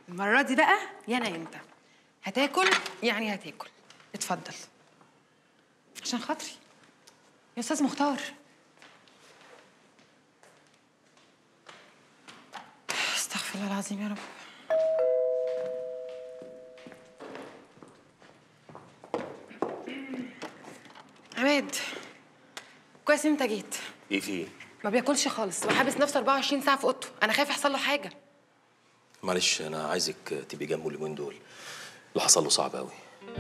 المرة دي بقى يا انا انت هتاكل يعني هتاكل اتفضل عشان خاطري يا استاذ مختار استغفر الله العظيم يا رب عماد كويس إن انت جيت ايه في ايه؟ ما بياكلش خالص وحابس نفسه 24 ساعه في اوضته انا خايف يحصل له حاجه معلش انا عايزك تبقي جنبه اليومين دول اللي حصل له صعب قوي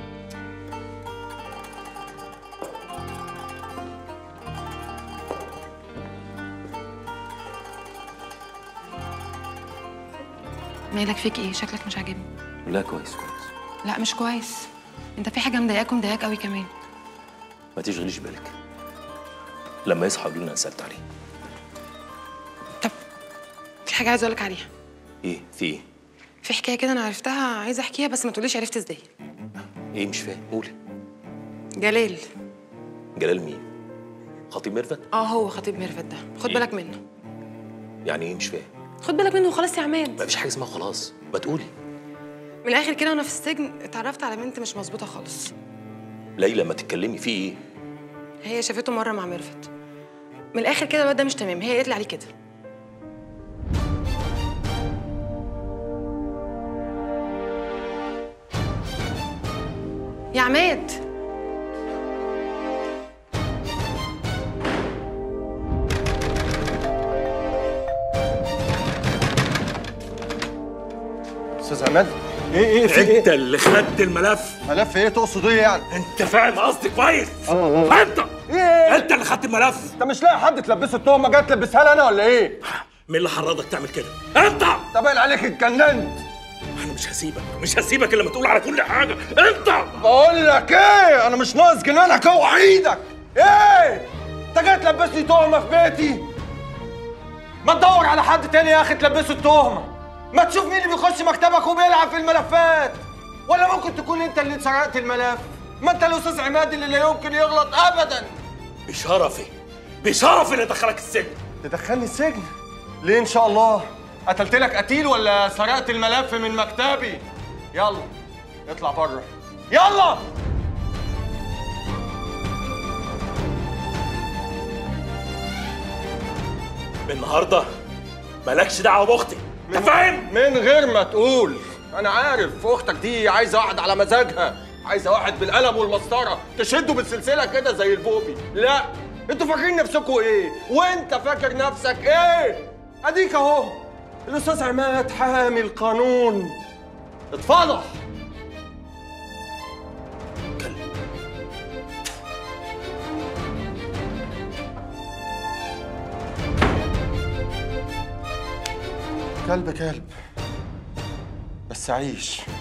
مالك فيك ايه شكلك مش عاجبني لا كويس كويس لا مش كويس انت في حاجه مضايقاك ومضايقاك قوي كمان ما تشغليش بالك لما يصحى يقول لنا انا سالت عليه طب في حاجه عايزه اقولك عليها ايه في ايه؟ في حكايه كده انا عرفتها عايزه احكيها بس ما تقوليش عرفت ازاي ايه مش فاهم قولي جلال جلال مين؟ خطيب ميرفت؟ اه هو خطيب ميرفت ده خد إيه؟ بالك منه يعني ايه مش فاهم؟ خد بالك منه وخلاص يا عماد ما فيش حاجه اسمها خلاص ما تقولي من الاخر كده وانا في السجن اتعرفت على بنت مش مظبوطه خالص ليلى ما تتكلمي في ايه؟ هي شافته مره مع ميرفت من الاخر كده الواد ده مش تمام هي قالت لي عليه كده يا عماد استاذ عماد ايه ايه في ايه انت اللي خدت الملف ملف ايه تقصد ايه يعني انت فاهم قصدي كويس اه انت ايه انت اللي خدت الملف انت مش لاقي حد تلبسه التهمه جاي تلبسها لي انا ولا ايه مين اللي حرضك تعمل كده انت طب باين عليك اتجننت انا مش هسيبك مش هسيبك الا لما تقول على كل حاجه انت بقول لك ايه انا مش ناقص جنانك اوعى ايدك ايه انت جاي تلبسني تهمه في بيتي ما تدور على حد تاني يا اخي تلبسه التهمه ما تشوف مين اللي بيخش مكتبك وبيلعب في الملفات ولا ممكن تكون انت اللي سرقت الملف ما انت الاستاذ عماد اللي لا يمكن يغلط ابدا بشرفي بشرفي اللي دخلك السجن تدخلني السجن ليه ان شاء الله قتلت لك قتيل ولا سرقت الملف من مكتبي يلا اطلع بره يلا من النهارده مالكش دعوه باختي انت فاهم من غير ما تقول انا عارف اختك دي عايزه واحد على مزاجها عايزه واحد بالقلم والمسطره تشده بالسلسله كده زي البوبي لا انتوا فاكرين نفسكوا ايه وانت فاكر نفسك ايه اديك اهو الاستاذ عماد حامي القانون اتفضح كلب كلب بس عيش